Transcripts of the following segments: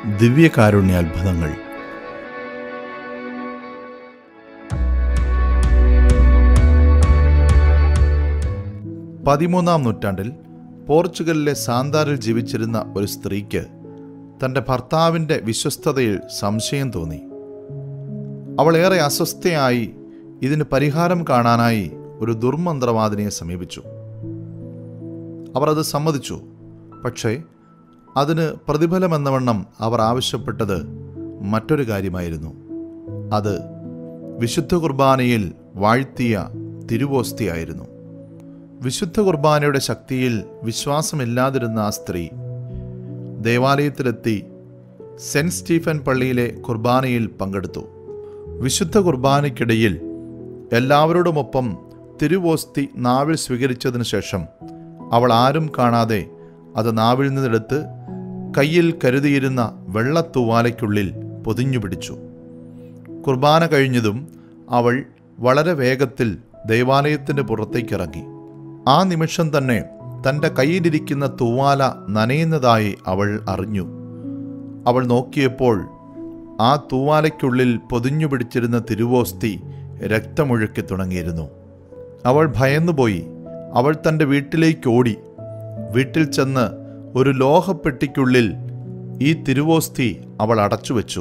ദിവ്യകാരുണ്യ അത്ഭുതങ്ങൾ പതിമൂന്നാം നൂറ്റാണ്ടിൽ പോർച്ചുഗലിലെ സാന്താറിൽ ജീവിച്ചിരുന്ന ഒരു സ്ത്രീക്ക് തൻ്റെ ഭർത്താവിൻ്റെ വിശ്വസ്തതയിൽ സംശയം തോന്നി അവൾ ഏറെ അസ്വസ്ഥയായി ഇതിന് പരിഹാരം കാണാനായി ഒരു ദുർമന്ത്രവാദിനിയെ സമീപിച്ചു അവർ അത് സമ്മതിച്ചു പക്ഷേ അതിന് പ്രതിഫലമെന്നവണ്ണം അവർ ആവശ്യപ്പെട്ടത് മറ്റൊരു കാര്യമായിരുന്നു അത് വിശുദ്ധ കുർബാനയിൽ വാഴ്ത്തിയ തിരുവോസ്തിയായിരുന്നു വിശുദ്ധ കുർബാനയുടെ ശക്തിയിൽ വിശ്വാസമില്ലാതിരുന്ന ആ സ്ത്രീ ദേവാലയത്തിലെത്തി സെൻറ്റ് സ്റ്റീഫൻ പള്ളിയിലെ കുർബാനയിൽ പങ്കെടുത്തു വിശുദ്ധ കുർബാനയ്ക്കിടയിൽ എല്ലാവരോടുമൊപ്പം തിരുവോസ്തി നാവിൽ സ്വീകരിച്ചതിനു ശേഷം അവൾ ആരും കാണാതെ അത് നാവിൽ നിന്നെടുത്ത് കയ്യിൽ കരുതിയിരുന്ന വെള്ളത്തൂവാലയ്ക്കുള്ളിൽ പൊതിഞ്ഞു പിടിച്ചു കുർബാന കഴിഞ്ഞതും അവൾ വളരെ വേഗത്തിൽ ദൈവാലയത്തിൻ്റെ പുറത്തേക്കിറങ്ങി ആ നിമിഷം തന്നെ തൻ്റെ കയ്യിലിരിക്കുന്ന തൂവാല നനയുന്നതായി അവൾ അറിഞ്ഞു അവൾ നോക്കിയപ്പോൾ ആ തൂവാലയ്ക്കുള്ളിൽ പൊതിഞ്ഞു പിടിച്ചിരുന്ന തിരുവോസ്തി രക്തമൊഴുക്കി തുടങ്ങിയിരുന്നു അവൾ ഭയന്നുപോയി അവൾ തൻ്റെ വീട്ടിലേക്ക് ഓടി വീട്ടിൽ ചെന്ന് ഒരു ലോഹപ്പെട്ടിക്കുള്ളിൽ ഈ തിരുവോസ്തി അവൾ അടച്ചുവെച്ചു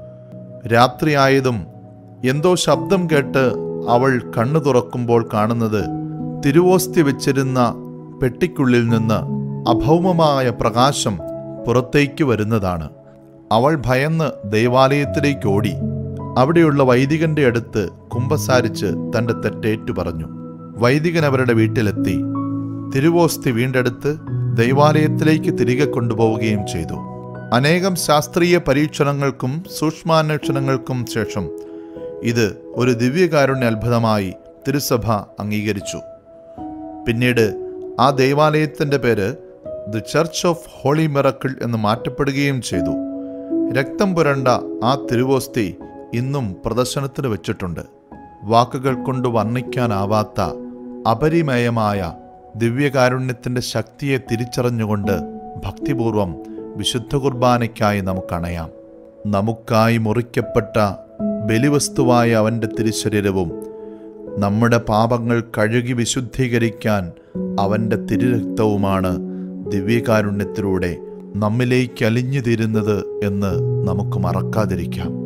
രാത്രിയായതും എന്തോ ശബ്ദം കേട്ട് അവൾ കണ്ണു തുറക്കുമ്പോൾ കാണുന്നത് തിരുവോസ്തി വെച്ചിരുന്ന പെട്ടിക്കുള്ളിൽ നിന്ന് അഭൗമമായ പ്രകാശം പുറത്തേക്ക് വരുന്നതാണ് അവൾ ഭയന്ന് ദൈവാലയത്തിലേക്ക് ഓടി അവിടെയുള്ള വൈദികന്റെ അടുത്ത് കുമ്പസാരിച്ച് തന്റെ തെറ്റേറ്റു പറഞ്ഞു വൈദികൻ അവരുടെ വീട്ടിലെത്തി തിരുവോസ്തി വീണ്ടെടുത്ത് ദൈവാലയത്തിലേക്ക് തിരികെ കൊണ്ടുപോവുകയും ചെയ്തു അനേകം ശാസ്ത്രീയ പരീക്ഷണങ്ങൾക്കും സൂക്ഷ്മാന്വേഷണങ്ങൾക്കും ശേഷം ഇത് ഒരു ദിവ്യകാരുണ്യ അത്ഭുതമായി തിരുസഭ അംഗീകരിച്ചു പിന്നീട് ആ ദൈവാലയത്തിൻ്റെ പേര് the church of holy miracle എന്ന് മാറ്റപ്പെടുകയും ചെയ്തു രക്തം പുരണ്ട ആ തിരുവോസ്തി ഇന്നും പ്രദർശനത്തിന് വെച്ചിട്ടുണ്ട് വാക്കുകൾ കൊണ്ട് വർണ്ണിക്കാനാവാത്ത അപരിമയമായ ദിവ്യകാരുണ്യത്തിൻ്റെ ശക്തിയെ തിരിച്ചറിഞ്ഞുകൊണ്ട് ഭക്തിപൂർവം വിശുദ്ധ കുർബാനയ്ക്കായി നമുക്കണയാം നമുക്കായി മുറിക്കപ്പെട്ട ബലിവസ്തുവായ അവൻ്റെ തിരുശരീരവും നമ്മുടെ പാപങ്ങൾ കഴുകി വിശുദ്ധീകരിക്കാൻ അവൻ്റെ തിരുരക്തവുമാണ് ദിവ്യകാരുണ്യത്തിലൂടെ നമ്മിലേക്ക് അലിഞ്ഞു തീരുന്നത് എന്ന് നമുക്ക് മറക്കാതിരിക്കാം